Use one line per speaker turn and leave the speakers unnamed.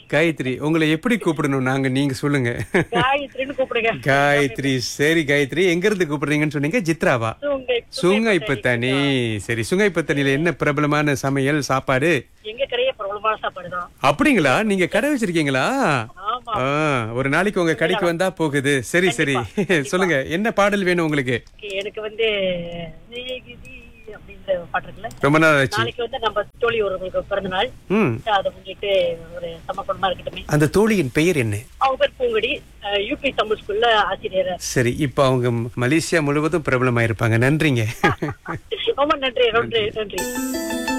காயத்ரி உங்களை எப்படி கூப்பிடணும் நாங்க நீங்க சொல்லுங்க
காயத்ரின்னு கூப்பிடுங்க
காயத்ரி சரி காயத்ரி எங்க இருந்து கூப்பிடுறீங்கன்னு சொன்னீங்க சித்ராவா
சுங்கை
சுங்கைப்பத்தனி சரி சுங்கைப்பத்தனில என்ன பிரபலமான சமையல் சாப்பாடு
எங்க கடையே பிரபலமான சாப்பாடு தான்
அப்படிங்களா நீங்க கடை வச்சிருக்கீங்களா
ஆமா
ஆ, ஒரு நாளைக்கு உங்க கடைக்கு வந்தா போகுது சரி சரி சொல்லுங்க என்ன பாடல் வேணும் உங்களுக்கு
எனக்கு வந்து சிநேகிதி அப்படின்ற பாட்டு இருக்குல்ல
ரொம்ப நாள் ஆச்சு
நாளைக்கு வந்து நம்ம தோழி ஒருவங்களுக்கு பிறந்த நாள்
ம்
அதை முன்னிட்டு ஒரு சமக்குடமா இருக்கட்டுமே
அந்த தோழியின் பெயர் என்ன
அவங்க பேர் பூங்கடி யூபி தமிழ் ஸ்கூல்ல ஆசிரியர்
சரி இப்ப அவங்க மலேசியா முழுவதும் பிரபலமாயிருப்பாங்க நன்றிங்க
ரொம்ப நன்றி நன்றி நன்றி